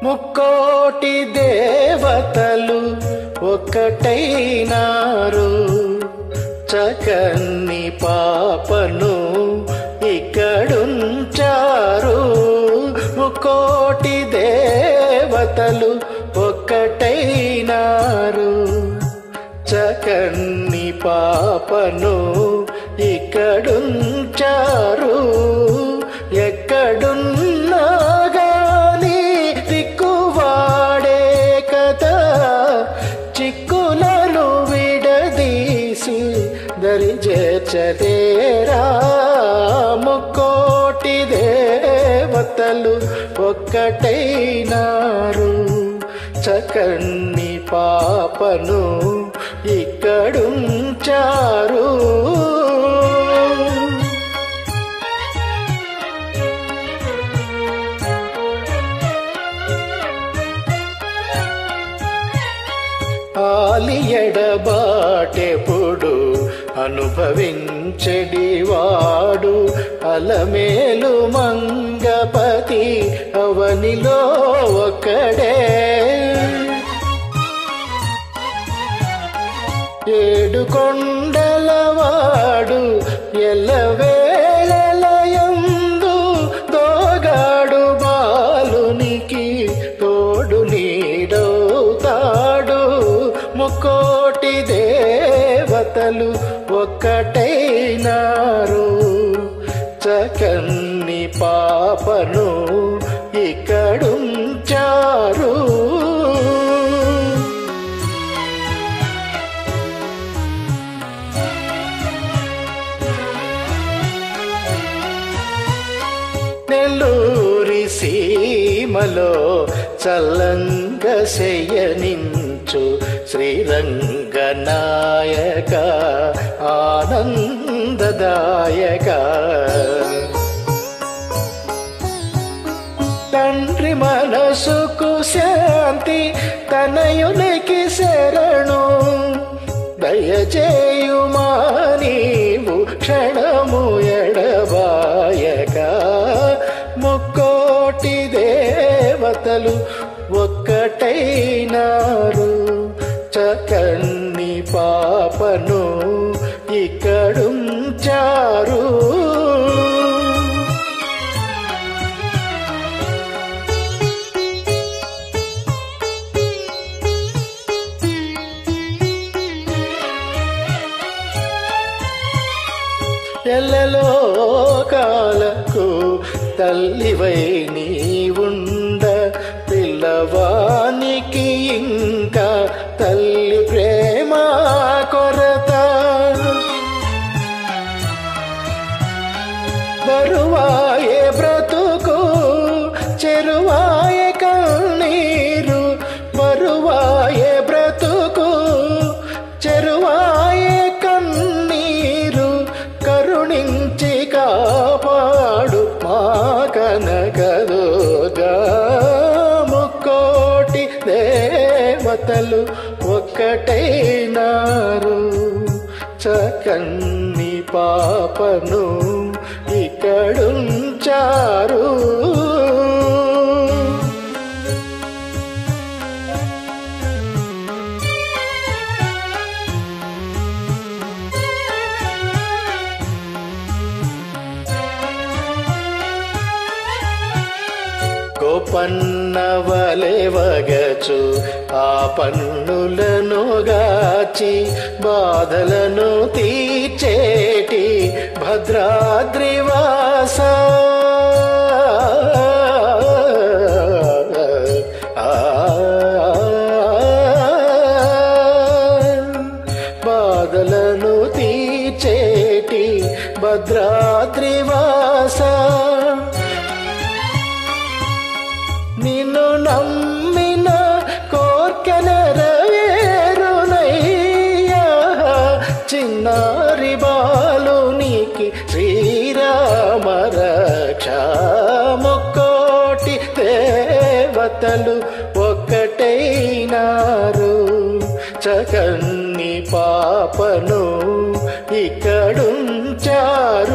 ముక్కోటి దేవతలు ఒక్కటైనారు చకన్ని పాపను ఇక్కడుంచారు ముక్కోటి దేవతలు ఒక్కటైనారు చకన్ని పాపను ఇక్కడుంచారు ఎక్కడున్నా గాని దిక్కువాడే కదా చిక్కులను విడదీసి దరి చేర్చదేరా ముక్కోటి దేవతలు ఒక్కటైనారు చకన్ని పాపను ఇక్కడుంచారు ఆలి ఎడబాటెప్పుడు అనుభవించడివాడు అలమేలు మంగపతి అవనిలో ఒకడే ఏడు కొండలవాడు ఎల్లవేళలయందు దోగాడు బాలునికి తోడు నీడవుతాడు ముక్కోటి దేవతలు ఒక్కటైనారు చకన్ని పాపను ఇక్కడుంచారు నెల్లూరి సీమలో చల్లంగ శయనించు శ్రీరంగనాయక ఆనందదాయక తండ్రి మనసుకు శాంతి తనయునికి శరణు దయచేయుమా నీవు క్షణము ఎడబాయక ముక్కోటి దేవతలు ఒక్కటైనారు చకన్ని పాపను ఇక్కడుంచారు ఎల్లలోకాలకు తల్లివై నీవుండ పిల్లవానికి ఇంకా తల్లి ప్రేమ కొరత బరువాయే బ్రతుకు చెరువాయే కన్నీరు బరువాయే బ్రతుకు చెరువాయే కన్నీరు కరుణించి కాపాడు మా కనకదుగా ముక్కోటి దేవతలు ఒక్కటైనారు చకన్ని పాపను ఇక్కడుంచారు గోపన్నవలే వగచు ఆ పన్నులను గాచి బాధలను తీర్చేటి భద్రాద్రివాస బాధలను తీర్చేటి భద్రాద్రివాస నిన్ను నమ్మిన కోర్క నెరవేరునయ్యా చిన్నారి బాలునికి శ్రీరామ రక్ష ముక్కోటి దేవతలు ఒక్కటైనారు చకన్ని పాపను ఇక్కడుంచారు